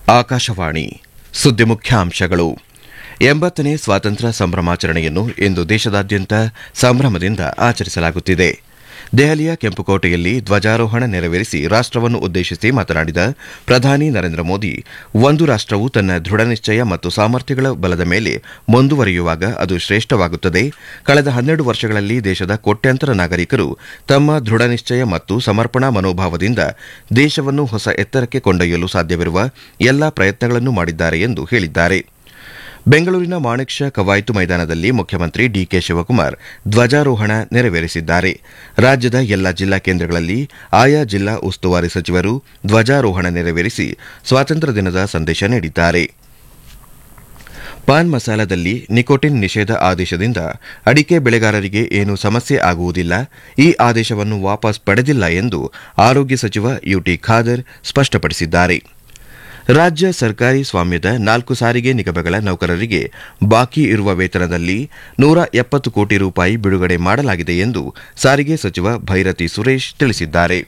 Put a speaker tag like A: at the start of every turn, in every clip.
A: ಆಕಾಶವಾಣಿ ಸುದ್ದಿ ಮುಖ್ಯಾಂಶಗಳು ಎಂಬತ್ತನೇ ಸ್ವಾತಂತ್ರ್ಯ ಸಂಭ್ರಮಾಚರಣೆಯನ್ನು ಇಂದು ದೇಶದಾದ್ಯಂತ ಸಂಭ್ರಮದಿಂದ ಆಚರಿಸಲಾಗುತ್ತಿದೆ ದೆಹಲಿಯ ಕೆಂಪುಕೋಟೆಯಲ್ಲಿ ಧ್ವಜಾರೋಹಣ ನೆರವೇರಿಸಿ ರಾಷ್ಟವನ್ನು ಉದ್ದೇಶಿಸಿ ಮಾತನಾಡಿದ ಪ್ರಧಾನಿ ನರೇಂದ್ರ ಮೋದಿ ಒಂದು ರಾಷ್ಟವು ತನ್ನ ದೃಢನಿಶ್ಚಯ ಮತ್ತು ಸಾಮರ್ಥ್ಯಗಳ ಬಲದ ಮೇಲೆ ಮುಂದುವರಿಯುವಾಗ ಅದು ಶ್ರೇಷ್ಠವಾಗುತ್ತದೆ ಕಳೆದ ಹನ್ನೆರಡು ವರ್ಷಗಳಲ್ಲಿ ದೇಶದ ಕೋಟ್ಯಾಂತರ ನಾಗರಿಕರು ತಮ್ಮ ದೃಢನಿಶ್ಚಯ ಮತ್ತು ಸಮರ್ಪಣಾ ಮನೋಭಾವದಿಂದ ದೇಶವನ್ನು ಹೊಸ ಎತ್ತರಕ್ಕೆ ಕೊಂಡೊಯ್ಯಲು ಸಾಧ್ಯವಿರುವ ಎಲ್ಲಾ ಪ್ರಯತ್ನಗಳನ್ನು ಮಾಡಿದ್ದಾರೆ ಎಂದು ಹೇಳಿದ್ದಾರೆ ಬೆಂಗಳೂರಿನ ಮಾಣಿಕ್ ಷಾ ಕವಾಯತು ಮೈದಾನದಲ್ಲಿ ಮುಖ್ಯಮಂತ್ರಿ ಡಿಕೆ ಶಿವಕುಮಾರ್ ಧ್ವಜಾರೋಹಣ ನೆರವೇರಿಸಿದ್ದಾರೆ ರಾಜ್ಯದ ಎಲ್ಲ ಜಿಲ್ಲಾ ಕೇಂದ್ರಗಳಲ್ಲಿ ಆಯಾ ಜಿಲ್ಲಾ ಉಸ್ತುವಾರಿ ಸಚಿವರು ಧ್ವಜಾರೋಹಣ ನೆರವೇರಿಸಿ ಸ್ವಾತಂತ್ರ್ಯ ದಿನದ ಸಂದೇಶ ನೀಡಿದ್ದಾರೆ ಪಾನ್ ಮಸಾಲದಲ್ಲಿ ನಿಕೋಟಿನ್ ನಿಷೇಧ ಆದೇಶದಿಂದ ಅಡಿಕೆ ಬೆಳೆಗಾರರಿಗೆ ಏನೂ ಸಮಸ್ಯೆ ಆಗುವುದಿಲ್ಲ ಈ ಆದೇಶವನ್ನು ವಾಪಸ್ ಪಡೆದಿಲ್ಲ ಎಂದು ಆರೋಗ್ಯ ಸಚಿವ ಯುಟಿ ಖಾದರ್ ಸ್ಪಷ್ಟಪಡಿಸಿದ್ದಾರೆ ರಾಜ್ಯ ಸರ್ಕಾರಿ ಸ್ವಾಮ್ಯದ ನಾಲ್ಕು ಸಾರಿಗೆ ನಿಗಮಗಳ ನೌಕರರಿಗೆ ಬಾಕಿ ಇರುವ ವೇತನದಲ್ಲಿ ನೂರ ಎಪ್ಪತ್ತು ಕೋಟಿ ರೂಪಾಯಿ ಬಿಡುಗಡೆ ಮಾಡಲಾಗಿದೆ ಎಂದು ಸಾರಿಗೆ ಸಚಿವ ಭೈರತಿ ಸುರೇಶ್ ತಿಳಿಸಿದ್ದಾರೆ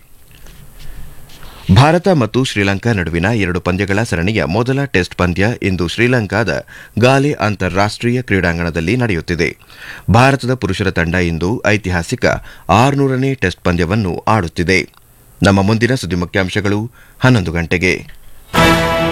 A: ಭಾರತ ಮತ್ತು ಶ್ರೀಲಂಕಾ ನಡುವಿನ ಎರಡು ಪಂದ್ಯಗಳ ಸರಣಿಯ ಮೊದಲ ಟೆಸ್ಟ್ ಪಂದ್ಯ ಇಂದು ಶ್ರೀಲಂಕಾದ ಗಾಲೆ ಅಂತಾರಾಷ್ಟೀಯ ಕ್ರೀಡಾಂಗಣದಲ್ಲಿ ನಡೆಯುತ್ತಿದೆ ಭಾರತದ ಪುರುಷರ ತಂಡ ಇಂದು ಐತಿಹಾಸಿಕ ಆರುನೂರನೇ ಟೆಸ್ಟ್ ಪಂದ್ಯವನ್ನು ಆಡುತ್ತಿದೆ ನಮ್ಮ ಮುಂದಿನ ಸುದ್ದಿ ಮುಖ್ಯಾಂಶಗಳು ಹನ್ನೊಂದು ಗಂಟೆಗೆ